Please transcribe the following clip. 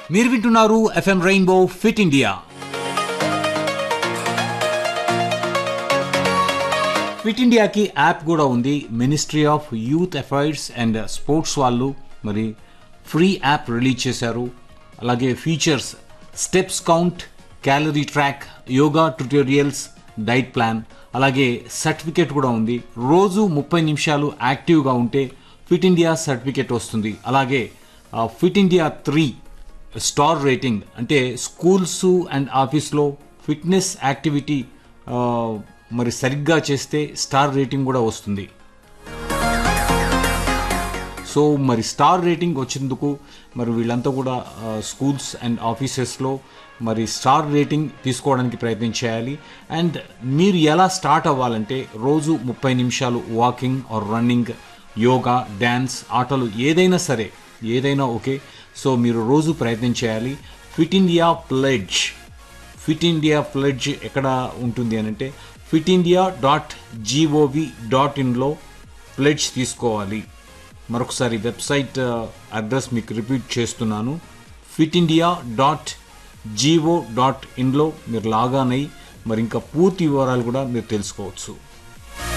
మీరు వింటున్నారు FM rainbow fit India fit ఇండియాకి యాప్ కూడా ఉంది ministry of youth affairs and sports వాళ్ళు మరి ఫ్రీ యాప్ రిలీజ్ చేశారు అలాగే features steps count calorie track yoga tutorials diet plan అలాగే సర్టిఫికేట్ కూడా ఉంది రోజు ముప్పై నిమిషాలు యాక్టివ్గా ఉంటే ఫిట్ ఇండియా సర్టిఫికేట్ వస్తుంది అలాగే ఆ, fit India three star rating అంటే స్కూల్స్ అండ్ ఆఫీస్లో ఫిట్నెస్ యాక్టివిటీ ఆ, మరి సరిగ్గా చేస్తే స్టార్ రేటింగ్ కూడా వస్తుంది సో మరి స్టార్ రేటింగ్ వచ్చేందుకు మరి వీళ్ళంతా కూడా ఆ, స్కూల్స్ అండ్ ఆఫీసెస్లో మరి స్టార్ రేటింగ్ తీసుకోవడానికి ప్రయత్నం చేయాలి అండ్ మీరు ఎలా స్టార్ట్ అవ్వాలంటే రోజు ముప్పై నిమిషాలు walking or running yoga dance ఆటలు ఏదైనా సరే ఏదైనా ఓకే సో మీరు రోజు ప్రయత్నం చేయాలి fit India pledge fit India pledge ఎక్కడ ఉంటుంది అని అంటే fit India dot gov dot ఇన్లో ప్లెడ్జ్ తీసుకోవాలి మరొకసారి వెబ్సైట్ అడ్రస్ మీకు రిపీట్ చేస్తున్నాను fit India dot gov dot ఇన్లో మీరు లాగాన్ అయ్యి మరి ఇంకా పూర్తి వివరాలు కూడా మీరు తెలుసుకోవచ్చు